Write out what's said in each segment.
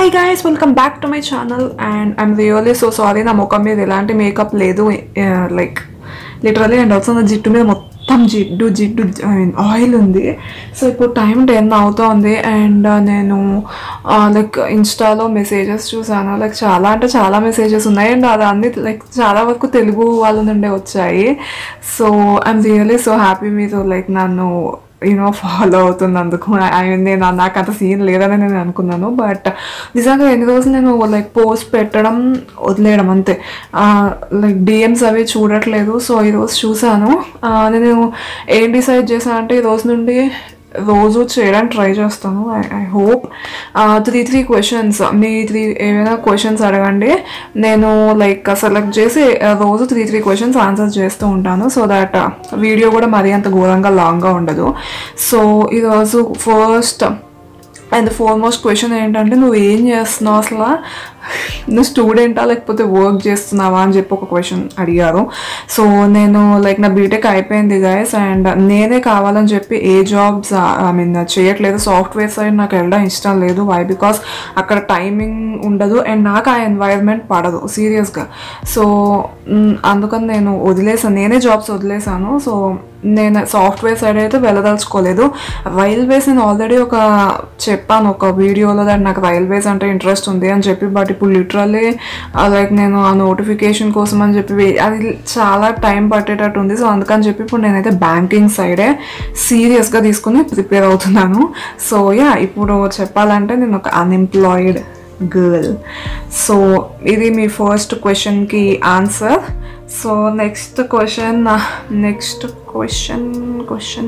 hi guys welcome back to my channel and I'm really so sorry నా ముఖం మీద ఎలాంటి మేకప్ లేదు లైక్ లిటరలీ అండ్ ఆల్సో నా జిట్టు మీద మొత్తం జిడ్డు జిడ్డు ఐ మీన్ ఆయిల్ ఉంది సో ఇప్పుడు టైం టెన్ అవుతోంది అండ్ నేను లైక్ ఇన్స్టాలో మెసేజెస్ చూసాను లైక్ చాలా అంటే చాలా మెసేజెస్ ఉన్నాయి అండ్ అది అన్ని లైక్ చాలా వరకు తెలుగు వాళ్ళ నుండే వచ్చాయి so I'm really so happy మీరు లైక్ నన్ను యూనో ఫాలో అవుతున్నందుకు ఐ మీన్ నేను నాకు అంత సీన్ లేదని నేను అనుకున్నాను బట్ నిజంగా ఎన్ని రోజులు నేను లైక్ పోస్ట్ పెట్టడం వదిలేయడం అంతే లైక్ డిఎమ్స్ అవి చూడట్లేదు సో ఈరోజు చూసాను ఆ, నేను ఏం డిసైడ్ చేశాను అంటే ఈ రోజు నుండి రోజు చేయడానికి ట్రై చేస్తాను I I hope three three questions మీ త్రీ ఏమైనా క్వశ్చన్స్ అడగండి నేను లైక్ సెలెక్ట్ చేసి ఆ, రోజు త్రీ త్రీ క్వశ్చన్స్ ఆన్సర్ చేస్తూ ఉంటాను సో దట్ వీడియో కూడా మరీ అంత ఘోరంగా లాంగ్గా ఉండదు సో ఈరోజు ఫస్ట్ అండ్ ఫార్మోస్ట్ క్వశ్చన్ ఏంటంటే నువ్వు ఏం చేస్తున్నావు అసలు నువ్వు స్టూడెంటా లేకపోతే వర్క్ చేస్తున్నావా అని చెప్పి ఒక క్వశ్చన్ అడిగారు సో నేను లైక్ నా బీటెక్ అయిపోయింది గైస్ అండ్ నేనే కావాలని చెప్పి ఏ జాబ్స్ ఐ మీన్ చేయట్లేదు సాఫ్ట్వేర్ సైడ్ నాకు వెళ్ళడం ఇష్టం లేదు వై బికాస్ అక్కడ టైమింగ్ ఉండదు అండ్ నాకు ఆ ఎన్వైర్న్మెంట్ పడదు సీరియస్గా సో మ్, అందుకని నేను వదిలేసాను నేనే జాబ్స్ వదిలేసాను సో నేను సాఫ్ట్వేర్ సైడ్ అయితే వెళ్ళదలుచుకోలేదు రైల్వేస్ నేను ఆల్రెడీ ఒక చెప్పాను ఒక వీడియోలో దాన్ని నాకు రైల్వేస్ అంటే ఇంట్రెస్ట్ ఉంది అని చెప్పి బట్ ఇప్పుడు లిటరల్లీ లైక్ నేను ఆ నోటిఫికేషన్ కోసం అని చెప్పి వే- అది చాలా టైం పట్టేటట్టు ఉంది సో అందుకని చెప్పి ఇప్పుడు నేనైతే బ్యాంకింగ్ సైడే సీరియస్గా తీసుకుని ప్రిపేర్ అవుతున్నాను సో యా ఇప్పుడు చెప్పాలంటే నేను ఒక అన్ఎంప్లాయిడ్ గర్ల్ సో ఇది మీ ఫస్ట్ క్వశ్చన్కి answer so next question next question question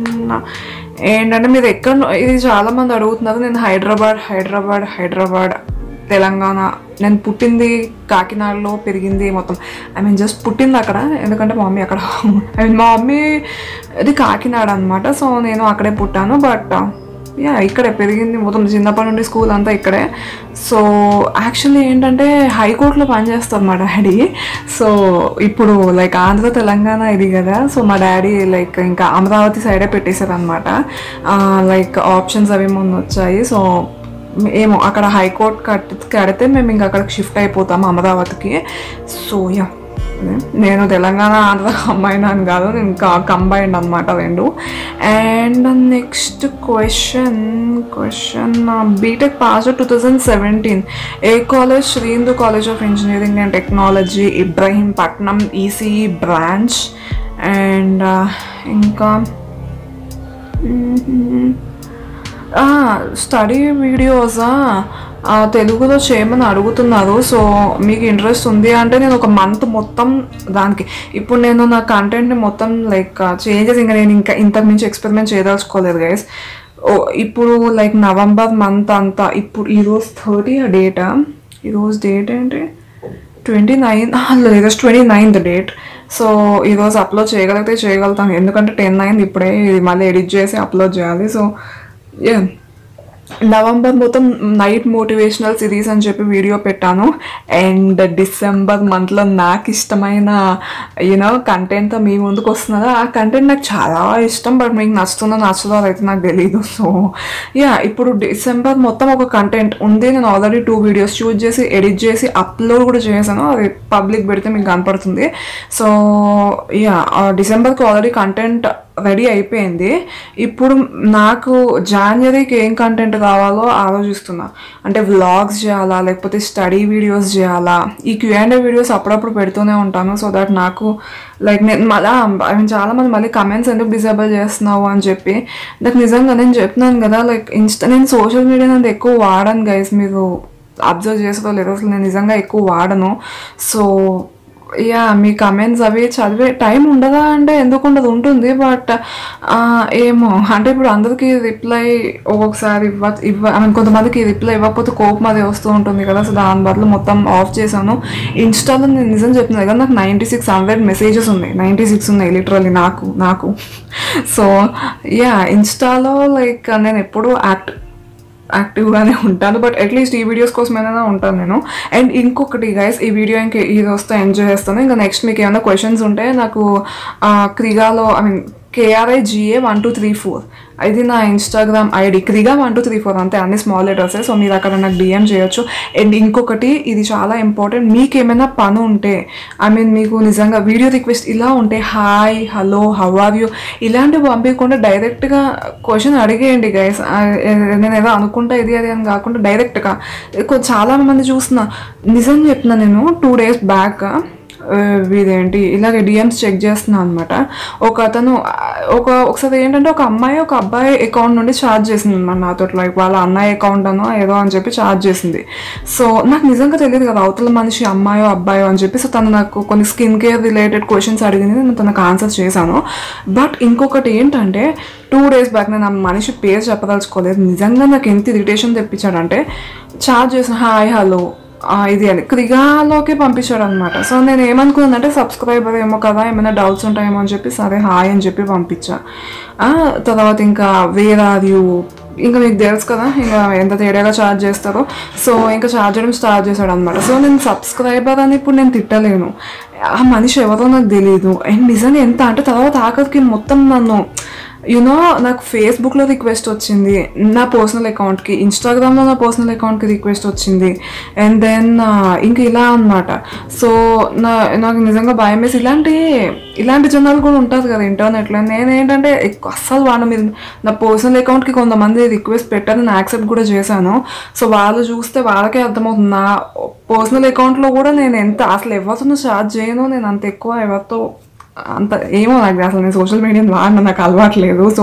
ఏంటంటే మీరు ఎక్కడ ఇది చాలా మంది అడుగుతున్నారు నేను హైదరాబాద్ హైదరాబాద్ హైదరాబాద్ తెలంగాణ నేను పుట్టింది కాకినాడలో పెరిగింది మొత్తం ఐ మీన్ జస్ట్ పుట్టింది అక్కడ ఎందుకంటే మా మమ్మీ అక్కడ ఐ మీన్ మా మమ్మీ ఇది కాకినాడ అనమాట సో నేను అక్కడే పుట్టాను బట్ యా ఇక్కడే పెరిగింది మొత్తం చిన్నప్పటి నుండి స్కూల్ అంతా ఇక్కడే సో యాక్చువల్లీ ఏంటంటే హైకోర్టులో పనిచేస్తారు మా డాడీ సో ఇప్పుడు లైక్ ఆంధ్ర తెలంగాణ ఇది కదా సో మా డాడీ లైక్ ఇంకా అమరావతి సైడే పెట్టేశారు అనమాట లైక్ ఆప్షన్స్ అవి మొన్న వచ్చాయి సో ఏమో అక్కడ హైకోర్టు కట్ కడితే మేము ఇంకా అక్కడికి షిఫ్ట్ అయిపోతాం అమరావతికి సో యా నేను తెలంగాణ ఆంధ్ర కంబైన్ అని కాదు నేను కంబైన్డ్ అనమాట రెండు and next question question BTech pass two thousand seventeen ఏ college Srindu college of engineering and technology Ibrahimpatnam ECE branch and ఇంకా స్టడీ వీడియోసా తెలుగులో చేయమని అడుగుతున్నారు సో మీకు ఇంట్రెస్ట్ ఉంది అంటే నేను ఒక మంత్ మొత్తం దానికి ఇప్పుడు నేను నా కంటెంట్ని మొత్తం లైక్ చేంజెస్ ఇంకా నేను ఇంకా ఇంతకు మించి ఎక్స్పెరిమెంట్ చేయదలుచుకోలేదు గైస్ ఓ ఇప్పుడు లైక్ నవంబర్ మంత్ అంతా ఇప్పుడు ఈరోజు థర్టీ డేటా ఈరోజు డేట్ ఏంటి ట్వంటీ నైన్ లేదు ట్వంటీ నైన్త్ డేట్ సో ఈరోజు అప్లోడ్ చేయగలిగితే చేయగలుగుతాం ఎందుకంటే టెన్ నైన్త్ ఇప్పుడే ఇది మళ్ళీ ఎడిట్ చేసి అప్లోడ్ చేయాలి సో యా నవంబర్ మొత్తం నైట్ మోటివేషనల్ సిరీస్ అని చెప్పి వీడియో పెట్టాను అండ్ డిసెంబర్ మంత్లో నాకు ఇష్టమైన యూనో కంటెంట్తో మీ ముందుకు వస్తున్నదా ఆ కంటెంట్ నాకు చాలా ఇష్టం బట్ మీకు నచ్చుతుందో నచ్చదో అదైతే నాకు తెలియదు సో యా ఇప్పుడు డిసెంబర్ మొత్తం ఒక కంటెంట్ ఉంది నేను ఆల్రెడీ టూ వీడియోస్ షూట్ చేసి ఎడిట్ చేసి అప్లోడ్ కూడా చేశాను అది పబ్లిక్ పెడితే మీకు కనపడుతుంది సో యా డిసెంబర్కి ఆల్రెడీ కంటెంట్ రెడీ అయిపోయింది ఇప్పుడు నాకు జాన్వరికి ఏం కంటెంట్ కావాలో ఆలోచిస్తున్నా అంటే వ్లాగ్స్ చేయాలా లేకపోతే స్టడీ వీడియోస్ చేయాలా ఈ క్యూఎండ్ వీడియోస్ అప్పుడప్పుడు పెడుతూనే ఉంటాను సో దట్ నాకు లైక్ నేను మళ్ళా ఐ మీన్ చాలా మంది మళ్ళీ కమెంట్స్ ఎందుకు డిసేబుల్ చేస్తున్నావు అని చెప్పి నాకు నిజంగా నేను చెప్తున్నాను కదా లైక్ ఇన్స్టా నేను సోషల్ మీడియా అంత ఎక్కువ వాడను గైస్ మీరు అబ్జర్వ్ చేసేదో లేదో అసలు నేను నిజంగా ఎక్కువ వాడను సో యా మీ కమెంట్స్ అవి చదివే టైం ఉండదా అంటే ఎందుకు ఉండదు ఉంటుంది బట్ ఏమో అంటే ఇప్పుడు అందరికీ రిప్లై ఒక్కొక్కసారి ఇవ్వ ఇవ్వ ఐ మీన్ కొంతమందికి రిప్లై ఇవ్వకపోతే కోపం అది వస్తూ ఉంటుంది కదా సో దాని బదులు మొత్తం ఆఫ్ చేశాను ఇన్స్టాలో నేను నిజం చెప్తున్నాను కదా నాకు నైంటీ సిక్స్ హండ్రెడ్ మెసేజెస్ ఉన్నాయి నైంటీ సిక్స్ ఉన్నాయి లిటరల్లీ నాకు నాకు సో యా ఇన్స్టాలో లైక్ నేను ఎప్పుడు యాక్ట్ యాక్టివ్గానే ఉంటాను బట్ అట్లీస్ట్ ఈ వీడియోస్ కోసమైనా ఉంటాను నేను అండ్ ఇంకొకటి గైస్ ఈ వీడియో ఇంక ఇది వస్తే ఎంజాయ్ చేస్తాను ఇంకా నెక్స్ట్ మీకు ఏమైనా క్వశ్చన్స్ ఉంటే నాకు ఆ, క్రిగాలో I mean KRI GA one two three four ఇది నా ఇన్స్టాగ్రామ్ ఐడి క్రిగా వన్ టూ త్రీ ఫోర్ అంతే అన్ని స్మాల్ లెటర్సే సో మీరు అక్కడ నాకు డిఎం చేయొచ్చు అండ్ ఇంకొకటి ఇది చాలా ఇంపార్టెంట్ మీకు ఏమైనా పని ఉంటే ఐ మీన్ మీకు నిజంగా వీడియో రిక్వెస్ట్ ఇలా ఉంటే hi hello how are you ఇలాంటివి పంపించకుండా డైరెక్ట్గా క్వశ్చన్ అడిగేయండి గైస్ నేను ఏదో అనుకుంటా ఇది అది అని కాకుండా డైరెక్ట్గా చాలా మంది చూస్తున్నా నిజం చెప్తున్నా నేను టూ డేస్ బ్యాక్ ఇదేంటి ఇలాగే డిఎమ్స్ చెక్ చేస్తున్నాను అనమాట ఒక అతను ఆ, ఒక ఒకసారి ఏంటంటే ఒక అమ్మాయి ఒక అబ్బాయి అకౌంట్ నుండి ఛార్జ్ చేసింది అనమాట నాతో లైక్ వాళ్ళ అన్నయ్య అకౌంట్ అనో ఏదో అని చెప్పి ఛార్జ్ చేసింది సో నాకు నిజంగా తెలియదు కదా అవతల మనిషి అమ్మాయో అబ్బాయో అని చెప్పి సో తను నాకు కొన్ని స్కిన్ కేర్ రిలేటెడ్ క్వశ్చన్స్ అడిగింది నేను తనకు ఆన్సర్ చేశాను బట్ ఇంకొకటి ఏంటంటే టూ డేస్ బ్యాక్ నేను ఆ మనిషి పేరు చెప్పదలుచుకోలేదు నిజంగా నాకు ఎంత ఇరిటేషన్ తెప్పించాడంటే ఛార్జ్ చేసిన హాయ్ హలో ఆ, ఇది అని క్రిగాలోకి పంపించాడు అనమాట సో నేను ఏమనుకున్నానంటే సబ్స్క్రైబర్ ఏమో కదా ఏమైనా డౌట్స్ ఉంటాయేమో అని చెప్పి సరే హాయ్ అని చెప్పి పంపించా ఆ, తర్వాత ఇంకా వేర్ ఆర్ యూ ఇంకా మీకు తెలుసు కదా ఇంకా ఎంత తేడాగా ఛార్జ్ చేస్తారో సో ఇంకా ఛార్జ్ చేయడం స్టార్ట్ చేశాడు అనమాట సో నేను సబ్స్క్రైబర్ అని ఇప్పుడు నేను తిట్టలేను ఆ మనిషి ఎవరో నాకు తెలియదు అండ్ నిజంగా ఎంత అంటే తర్వాత ఆఖరికి మొత్తం నన్ను యునో నాకు ఫేస్బుక్లో రిక్వెస్ట్ వచ్చింది నా పర్సనల్ అకౌంట్కి ఇన్స్టాగ్రామ్లో నా పర్సనల్ అకౌంట్కి రిక్వెస్ట్ వచ్చింది అండ్ దెన్ ఇంక ఇలా అనమాట సో నా నాకు నిజంగా భయం వేసి ఇలాంటి ఇలాంటి జనాలు కూడా ఉంటారు కదా ఇంటర్నెట్లో నేను ఏంటంటే ఎక్కువ అస్సలు వాడు మీరు నా పర్సనల్ అకౌంట్కి కొంతమంది రిక్వెస్ట్ పెట్టారు నేను యాక్సెప్ట్ కూడా చేశాను సో వాళ్ళు చూస్తే వాళ్ళకే అర్థమవుతుంది నా పర్సనల్ అకౌంట్లో కూడా నేను ఎంత అసలు ఎవరితో ఛార్జ్ చేయను నేను అంత ఎక్కువ ఎవరితో అంత ఏమో నాకు అసలు నేను సోషల్ మీడియాని వాడిన నాకు అలవాట్లేదు సో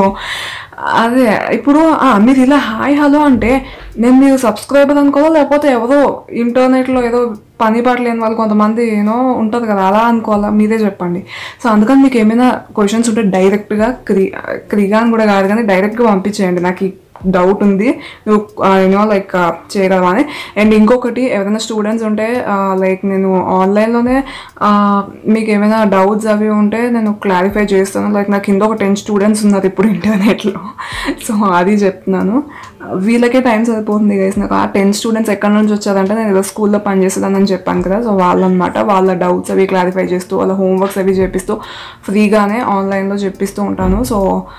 అదే ఇప్పుడు ఆ, మీరు ఇలా హాయ్ హలో అంటే నేను మీరు సబ్స్క్రైబర్ అనుకోవాలా లేకపోతే ఎవరో ఇంటర్నెట్లో ఏదో పని పాట లేని వాళ్ళు కొంతమంది ఏనో ఉంటుంది కదా అలా అనుకోవాలా మీరే చెప్పండి సో అందుకని మీకు ఏమైనా క్వశ్చన్స్ ఉంటే డైరెక్ట్గా క్రీ క్రీగా అని కూడా కాదు కానీ డైరెక్ట్గా పంపించేయండి నాకు ఈ డౌట్ ఉంది నువ్వు యూనో లైక్ చేయగలవా అని అండ్ ఇంకొకటి ఎవరైనా స్టూడెంట్స్ ఉంటే లైక్ నేను ఆన్లైన్లోనే మీకు ఏమైనా డౌట్స్ అవి ఉంటే నేను క్లారిఫై చేస్తాను లైక్ నాకు కింద ఒక టెన్ స్టూడెంట్స్ ఉన్నారు ఇప్పుడు ఇంటర్నెట్లో సో అది చెప్తున్నాను వీళ్ళకే టైం సరిపోతుంది గైస్ నాకు ఆ టెన్ స్టూడెంట్స్ ఎక్కడి నుంచి వచ్చారంటే నేను ఏదో స్కూల్లో పనిచేసేదానని చెప్పాను కదా సో వాళ్ళనమాట వాళ్ళ డౌట్స్ అవి క్లారిఫై చేస్తూ వాళ్ళ హోంవర్క్స్ అవి చేపిస్తూ ఫ్రీగానే ఆన్లైన్లో చెప్పిస్తూ ఉంటాను సో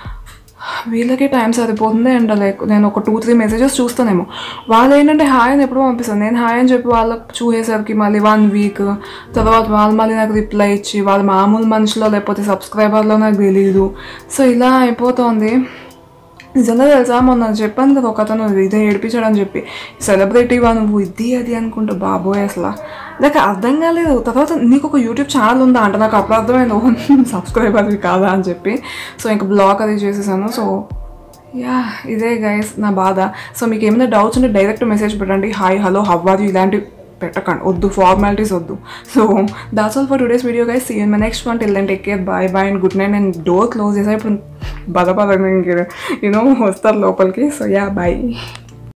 వీళ్ళకి టైం సరిపోతుంది అండ్ లైక్ నేను ఒక టూ త్రీ మెసేజెస్ చూస్తానేమో వాళ్ళు ఏంటంటే హాయ్ అని ఎప్పుడు పంపిస్తాను నేను హాయ్ అని చెప్పి వాళ్ళకి చూసేసరికి మళ్ళీ వన్ వీక్ తర్వాత వాళ్ళు మళ్ళీ నాకు రిప్లై ఇచ్చి వాళ్ళ మామూలు మనుషులో లేకపోతే సబ్స్క్రైబర్లో నాకు తెలియదు సో ఇలా అయిపోతుంది నిజంగా తెలుసా మొన్న చెప్పాను కదా ఒక అతను ఇదే ఏడిపించాడు అని చెప్పి సెలబ్రిటీవా నువ్వు ఇది అది అనుకుంటా బాబోయ్ అసలు నాకు అర్థం కాలేదు తర్వాత నీకు ఒక యూట్యూబ్ ఛానల్ ఉందా అంటే నాకు అప్పుడు అర్థమైంది సబ్స్క్రైబర్వి కాదా అని చెప్పి సో ఇంకా బ్లాగ్ అది చేసేసాను సో యా ఇదే గైస్ నా బాధ సో మీకు ఏమైనా డౌట్స్ ఉంటే డైరెక్ట్ మెసేజ్ పెట్టండి హాయ్ హలో హవ్వాది ఇలాంటి పెట్టకండి వద్దు ఫార్మాలిటీస్ వద్దు so that's all for today's video guys see my next one till then take care bye bye and good night నేను డోర్ క్లోజ్ చేసా ఇప్పుడు బద బద యూనో వస్తారు లోపలికి సో యా బాయ్